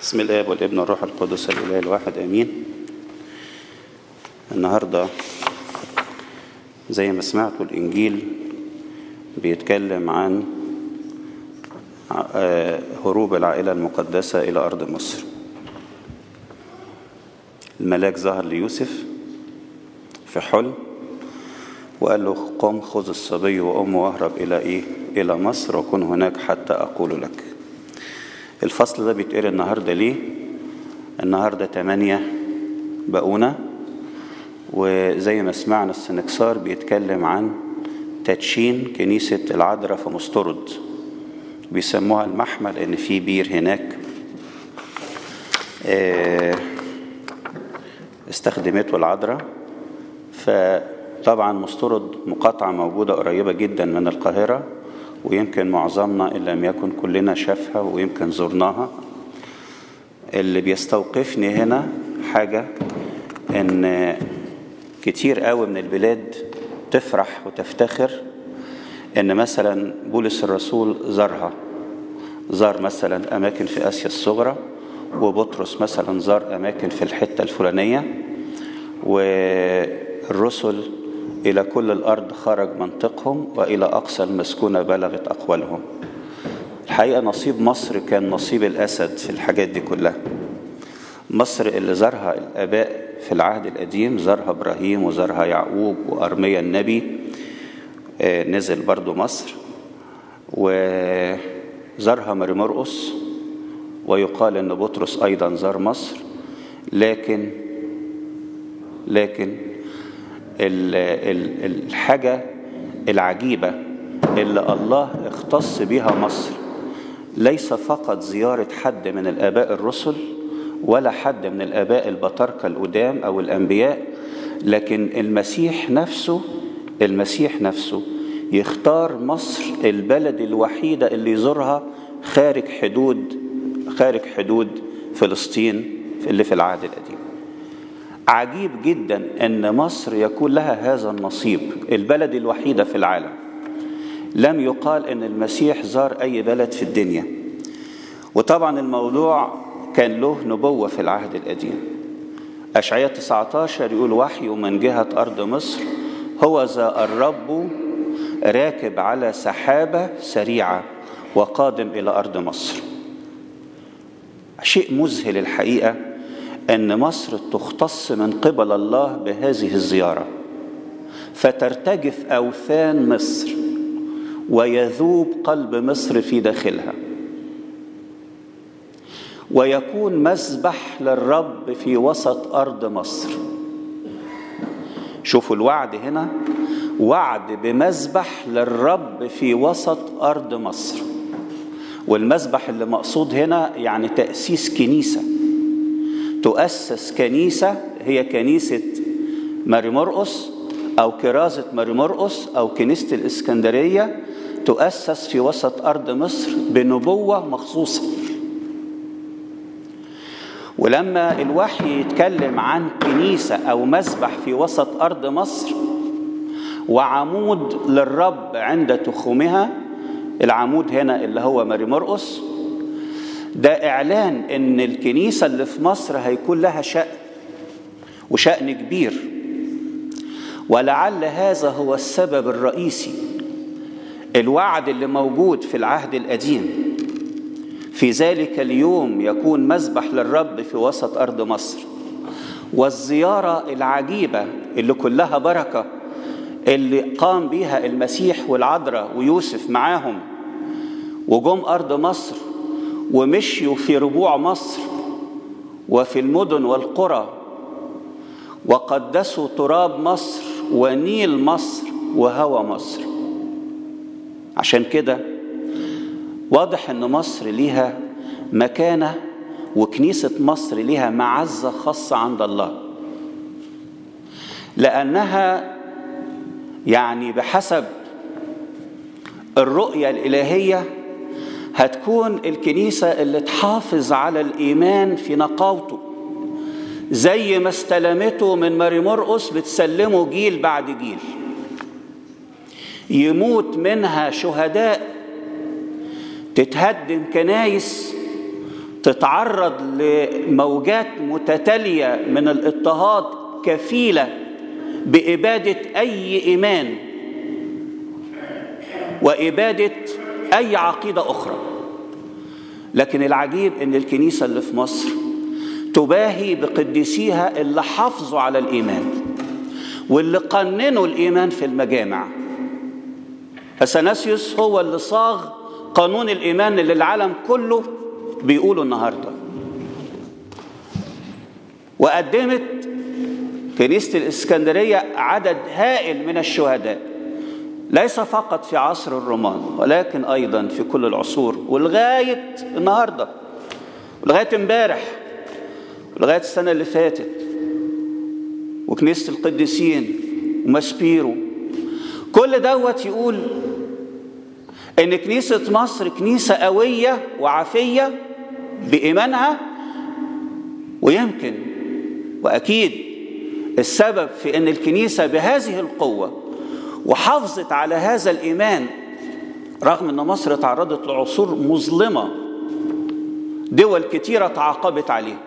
بسم الاب والابن والروح القدس الاله الواحد امين النهارده زي ما سمعتوا الانجيل بيتكلم عن هروب العائله المقدسه الى ارض مصر الملاك ظهر ليوسف في حلم وقال له قم خذ الصبي وامه واهرب الى ايه الى مصر وكن هناك حتى اقول لك الفصل ده بيتقري النهارده ليه النهارده 8 بقونه وزي ما سمعنا السنكسار بيتكلم عن تدشين كنيسة العذراء في مسترد بيسموها المحمل لأن في بير هناك استخدمته العذراء فطبعا مسترد مقاطعة موجودة قريبة جدا من القاهرة ويمكن معظمنا إن لم يكن كلنا شافها ويمكن زرناها اللي بيستوقفني هنا حاجة إن كتير قوي من البلاد تفرح وتفتخر إن مثلا بولس الرسول زارها زار مثلا أماكن في آسيا الصغرى وبطرس مثلا زار أماكن في الحتة الفلانية والرسل إلى كل الأرض خرج منطقهم وإلى أقصى المسكونة بلغت أقوالهم الحقيقة نصيب مصر كان نصيب الأسد في الحاجات دي كلها مصر اللي زارها الآباء في العهد القديم زارها إبراهيم وزارها يعقوب وأرميا النبي نزل برضو مصر وزارها مرمرقس ويقال أن بطرس أيضا زار مصر لكن لكن الحاجة العجيبة اللي الله اختص بها مصر ليس فقط زيارة حد من الآباء الرسل ولا حد من الآباء البطاركة القدام أو الأنبياء لكن المسيح نفسه المسيح نفسه يختار مصر البلد الوحيدة اللي يزورها خارج حدود خارج حدود فلسطين اللي في العهد القديم عجيب جدا ان مصر يكون لها هذا النصيب البلد الوحيده في العالم لم يقال ان المسيح زار اي بلد في الدنيا وطبعا الموضوع كان له نبوه في العهد القديم اشعياء 19 يقول وحي من جهه ارض مصر هو ذا الرب راكب على سحابه سريعه وقادم الى ارض مصر شيء مذهل الحقيقه ان مصر تختص من قبل الله بهذه الزياره فترتجف اوثان مصر ويذوب قلب مصر في داخلها ويكون مسبح للرب في وسط ارض مصر شوفوا الوعد هنا وعد بمسبح للرب في وسط ارض مصر والمسبح اللي مقصود هنا يعني تاسيس كنيسه تؤسس كنيسة هي كنيسة ماري مرقس أو كرازة ماري مرقس أو كنيسة الإسكندرية تؤسس في وسط أرض مصر بنبوة مخصوصة ولما الوحي يتكلم عن كنيسة أو مسبح في وسط أرض مصر وعمود للرب عند تخومها العمود هنا اللي هو ماري مرقس ده إعلان إن الكنيسة اللي في مصر هيكون لها شأن وشأن كبير ولعل هذا هو السبب الرئيسي الوعد اللي موجود في العهد القديم في ذلك اليوم يكون مسبح للرب في وسط أرض مصر والزيارة العجيبة اللي كلها بركة اللي قام بها المسيح والعذراء ويوسف معاهم وجم أرض مصر ومشيوا في ربوع مصر وفي المدن والقرى وقدسوا تراب مصر ونيل مصر وهوى مصر عشان كده واضح ان مصر ليها مكانه وكنيسه مصر ليها معزه خاصه عند الله لانها يعني بحسب الرؤيه الالهيه هتكون الكنيسة اللي تحافظ على الإيمان في نقاوته زي ما استلمته من ماري مرقس بتسلمه جيل بعد جيل يموت منها شهداء تتهدم كنايس تتعرض لموجات متتاليه من الاضطهاد كفيله باباده اي ايمان واباده اي عقيده اخرى لكن العجيب ان الكنيسه اللي في مصر تباهي بقديسيها اللي حافظوا على الايمان واللي قننوا الايمان في المجامع اثناسيوس هو اللي صاغ قانون الايمان اللي العالم كله بيقوله النهارده وقدمت كنيسه الاسكندريه عدد هائل من الشهداء ليس فقط في عصر الرومان ولكن ايضا في كل العصور ولغايه النهارده ولغايه امبارح ولغايه السنه اللي فاتت وكنيسه القديسين ومسبيرو كل دوت يقول ان كنيسه مصر كنيسه قويه وعافيه بايمانها ويمكن واكيد السبب في ان الكنيسه بهذه القوه وحافظت على هذا الايمان رغم ان مصر تعرضت لعصور مظلمه دول كتيره تعاقبت عليه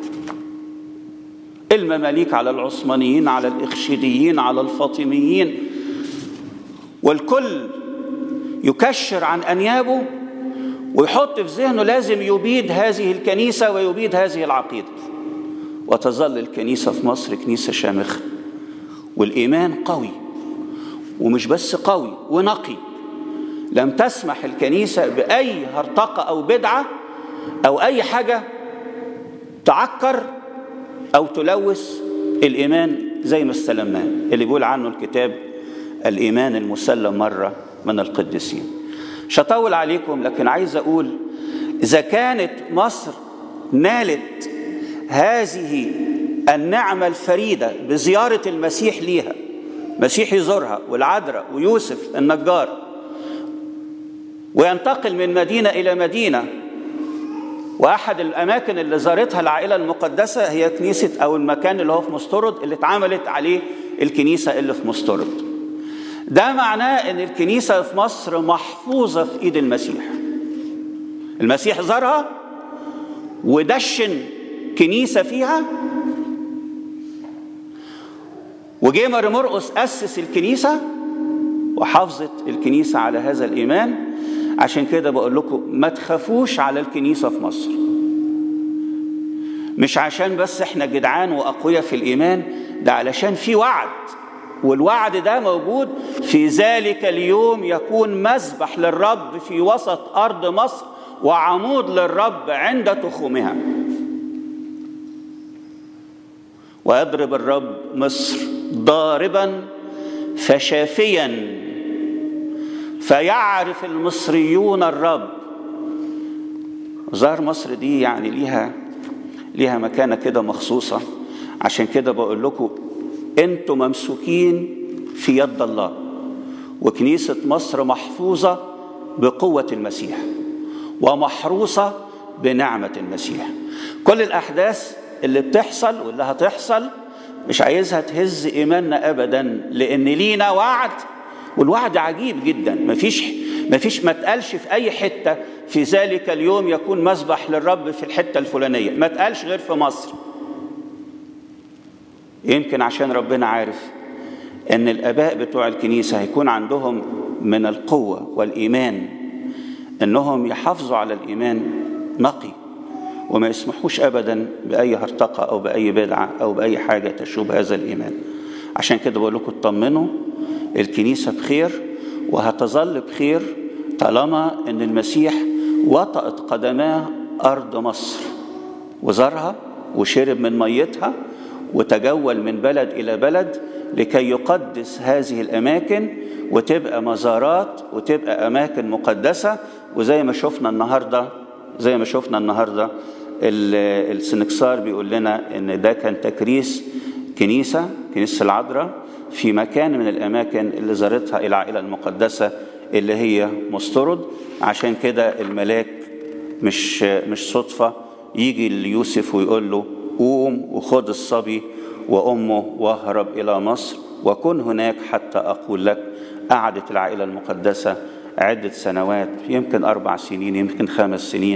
المماليك على العثمانيين على الاخشيديين على الفاطميين والكل يكشر عن انيابه ويحط في ذهنه لازم يبيد هذه الكنيسه ويبيد هذه العقيده وتظل الكنيسه في مصر كنيسه شامخه والايمان قوي ومش بس قوي ونقي لم تسمح الكنيسه باي هرطقه او بدعه او اي حاجه تعكر او تلوث الايمان زي ما استلمناه اللي بيقول عنه الكتاب الايمان المسلم مره من القديسين مش هطول عليكم لكن عايز اقول اذا كانت مصر نالت هذه النعمه الفريده بزياره المسيح ليها مسيح يزورها والعذراء ويوسف النجار وينتقل من مدينه الى مدينه واحد الاماكن اللي زارتها العائله المقدسه هي كنيسه او المكان اللي هو في مسترد اللي اتعملت عليه الكنيسه اللي في مسترد ده معناه ان الكنيسه في مصر محفوظه في ايد المسيح المسيح زارها ودشن كنيسه فيها وجه ماري مرقس اسس الكنيسه وحافظت الكنيسه على هذا الايمان عشان كده بقول لكم ما تخافوش على الكنيسه في مصر مش عشان بس احنا جدعان واقوياء في الايمان ده علشان في وعد والوعد ده موجود في ذلك اليوم يكون مذبح للرب في وسط ارض مصر وعمود للرب عند تخومها ويضرب الرب مصر ضاربا فشافيا فيعرف المصريون الرب ظهر مصر دي يعني ليها ليها مكانه كده مخصوصه عشان كده بقول لكم انتوا ممسوكين في يد الله وكنيسه مصر محفوظه بقوه المسيح ومحروسه بنعمه المسيح كل الاحداث اللي بتحصل واللي هتحصل مش عايزها تهز ايماننا ابدا لان لينا وعد والوعد عجيب جدا مفيش مفيش ما اتقالش في اي حته في ذلك اليوم يكون مذبح للرب في الحته الفلانيه ما اتقالش غير في مصر يمكن عشان ربنا عارف ان الاباء بتوع الكنيسه هيكون عندهم من القوه والايمان انهم يحافظوا على الايمان نقي وما يسمحوش ابدا باي هرطقه او باي بدعه او باي حاجه تشوب هذا الايمان عشان كده بقول لكم اطمنوا الكنيسه بخير وهتظل بخير طالما ان المسيح وطأت قدماه ارض مصر وزارها وشرب من ميتها وتجول من بلد الى بلد لكي يقدس هذه الاماكن وتبقى مزارات وتبقى اماكن مقدسه وزي ما شفنا النهارده زي ما شفنا النهارده السنكسار بيقول لنا ان ده كان تكريس كنيسه كنيسه العذراء في مكان من الاماكن اللي زارتها العائله المقدسه اللي هي مسترد عشان كده الملاك مش مش صدفه يجي ليوسف ويقول له قوم وخد الصبي وامه واهرب الى مصر وكن هناك حتى اقول لك قعدت العائله المقدسه عده سنوات يمكن اربع سنين يمكن خمس سنين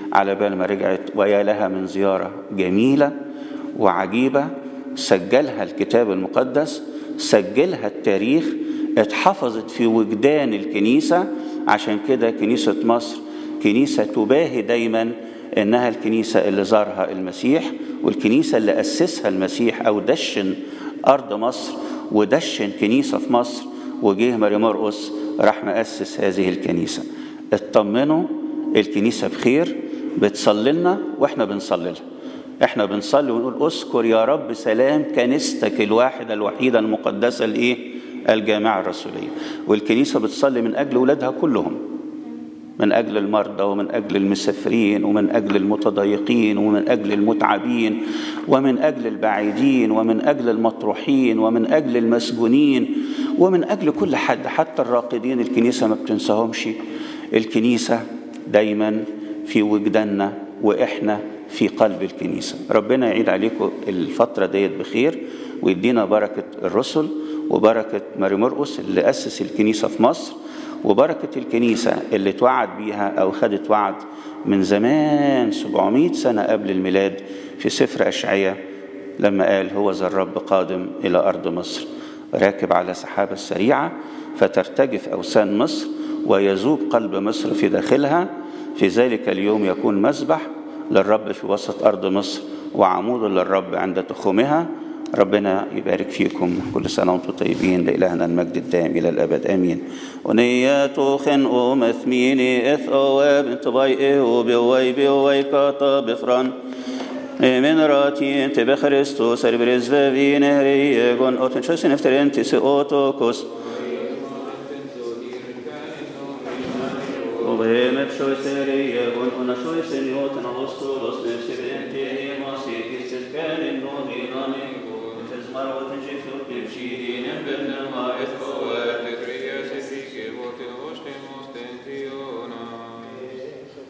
على بال ما رجعت ويا لها من زيارة جميلة وعجيبة سجلها الكتاب المقدس سجلها التاريخ اتحفظت في وجدان الكنيسة عشان كده كنيسة مصر كنيسة تباهي دايما انها الكنيسة اللي زارها المسيح والكنيسة اللي أسسها المسيح أو دشن أرض مصر ودشن كنيسة في مصر وجه ماري مرقس راح مؤسس هذه الكنيسة اطمنوا الكنيسة بخير بتصلي لنا واحنا بنصلي لها احنا بنصلي ونقول اذكر يا رب سلام كنيستك الواحدة الوحيدة المقدسة الايه الجامعة الرسولية والكنيسة بتصلي من أجل أولادها كلهم من أجل المرضى ومن أجل المسافرين ومن أجل المتضايقين ومن أجل المتعبين ومن أجل البعيدين ومن أجل المطروحين ومن أجل المسجونين ومن أجل كل حد حتى الراقدين الكنيسة ما بتنساهمش الكنيسة دايما في وجداننا وإحنا في قلب الكنيسة ربنا يعيد عليكم الفترة ديت بخير ويدينا بركة الرسل وبركة ماري مرقس اللي أسس الكنيسة في مصر وبركة الكنيسة اللي توعد بيها أو خدت وعد من زمان 700 سنة قبل الميلاد في سفر أشعية لما قال هو ذا الرب قادم إلى أرض مصر راكب على سحابة سريعة فترتجف أوسان مصر ويذوب قلب مصر في داخلها في ذلك اليوم يكون مسبح للرب في وسط أرض مصر وعمود للرب عند تخومها ربنا يبارك فيكم كل سنة وانتم طيبين لإلهنا المجد الدائم إلى الأبد آمين ونياتو خنقو مثميني إث أواب انتباي إهو بوي بوي كاتا بفران من راتي انت بخريستوس البرز في نهري يقول أوتن شو سنفتر انت سأوتوكوس وبهم بشوي سيري يقول أنا شوي سنيوتن أغسطولوس نفسي بنتي ماسي كيستكان النوري نامي تزمر وتنجي في القبشيدين بنا